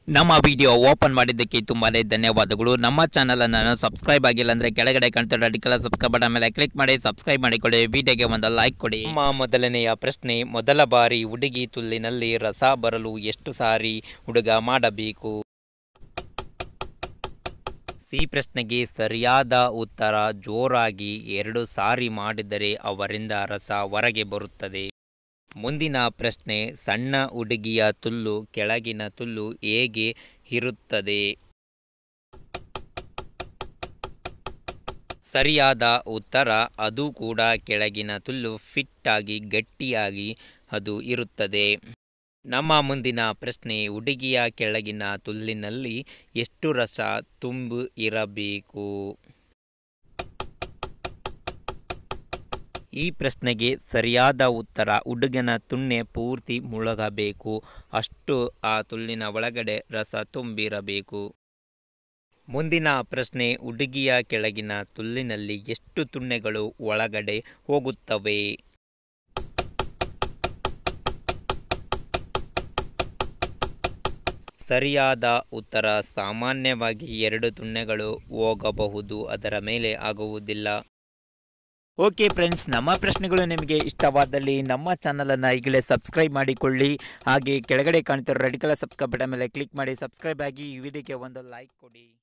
ನಮ್ಮ video open ಮಾಡಿದ್ದಕ್ಕೆ ತುಂಬಾನೇ ಧನ್ಯವಾದಗಳು ನಮ್ಮ ಚಾನಲ್ ಅನ್ನು ಸಬ್ಸ್ಕ್ರೈಬ್ ಆಗಿಲ್ಲ ಅಂದ್ರೆ ಕೆಳಗಡೆ ಕಾಣ್ತಿರೋ ಅಡಿಕಲ ಸಬ್ಸ್ಕ್ರೈಬ್ ಬಟನ್ ಮೇಲೆ ಕ್ಲಿಕ್ ಮಾಡಿ ಸಬ್ಸ್ಕ್ರೈಬ್ ಮಾಡಿಕೊಳ್ಳಿ ವಿಡಿಯೋಗೆ ಒಂದು ಲೈಕ್ ಕೊಡಿ ನಮ್ಮ ಮೊದಲನೆಯ ಪ್ರಶ್ನೆ ಮೊದಲ ಬಾರಿ ಹುಡುಗಿ ತುಲ್ಲಿನಲ್ಲಿ ರಸ ಬರಲು ಎಷ್ಟು ಸಾರಿ ಹುಡುಗ ಮಾಡಬೇಕು ಸಿ ಪ್ರಶ್ನೆಗೆ ಸರಿಯಾದ ಉತ್ತರ ಜೋರಾಗಿ ಎರಡು ಸಾರಿ ಮಾಡಿದರೆ ಅವರಿಂದ ರಸ ಹೊರಗೆ ಬರುತ್ತದೆ ಮುಂದಿನ ಪ್ರಶ್ನೆ ಸಣ್ಣ ಹುಡುಗಿಯ ತುಲ್ಲು ಕೆಳಗಿನ ತುಲ್ಲು ಹೇಗೆ ಇರುತ್ತದೆ ಸರಿಯಾದ ಉತ್ತರ ಅದು ಕೂಡ ಕೆಳಗಿನ ತುಲ್ಲು ಫಿಟ್ ಆಗಿ ಗಟ್ಟಿಯಾಗಿ ಅದು ಇರುತ್ತದೆ ನಮ್ಮ ಮುಂದಿನ ಪ್ರಶ್ನೆ ಹುಡುಗಿಯ ಕೆಳಗಿನ ತುಲ್ಲಿನಲ್ಲಿ ಎಷ್ಟು ರಸ ತುಂಬು ಇರಬೇಕು ಈ ಪ್ರಶ್ನೆಗೆ ಸರಿಯಾದ ಉತ್ತರ ಹುಡುಗನ ತುಣ್ಣೆ ಪೂರ್ತಿ ಮುಳುಗಬೇಕು ಅಷ್ಟು ಆ ತುಲ್ಲಿನ ಒಳಗಡೆ ರಸ ತುಂಬಿರಬೇಕು ಮುಂದಿನ ಪ್ರಶ್ನೆ ಹುಡುಗಿಯ ಕೆಳಗಿನ ತುಲ್ಲಿನಲ್ಲಿ ಎಷ್ಟು ತುಣ್ಣೆಗಳು ಒಳಗಡೆ ಹೋಗುತ್ತವೆ ಸರಿಯಾದ ಉತ್ತರ ಸಾಮಾನ್ಯವಾಗಿ ಎರಡು ತುಣ್ಣೆಗಳು ಹೋಗಬಹುದು ಅದರ ಮೇಲೆ ಆಗುವುದಿಲ್ಲ ಓಕೆ ಫ್ರೆಂಡ್ಸ್ ನಮ್ಮ ಪ್ರಶ್ನೆಗಳು ನಿಮಗೆ ಇಷ್ಟವಾದಲ್ಲಿ ನಮ್ಮ ಚಾನಲನ್ನು ಈಗಲೇ ಸಬ್ಸ್ಕ್ರೈಬ್ ಮಾಡಿಕೊಳ್ಳಿ ಹಾಗೆ ಕೆಳಗಡೆ ಕಾಣ್ತಿರೋ ರೆಡ್ ಕಲರ್ ಸಬ್ಸ್ಕ್ರೈಬ್ ಬಟನ್ ಮೇಲೆ ಕ್ಲಿಕ್ ಮಾಡಿ ಸಬ್ಸ್ಕ್ರೈಬ್ ಆಗಿ ಈ ವಿಡಿಯೋಗೆ ಒಂದು ಲೈಕ್ ಕೊಡಿ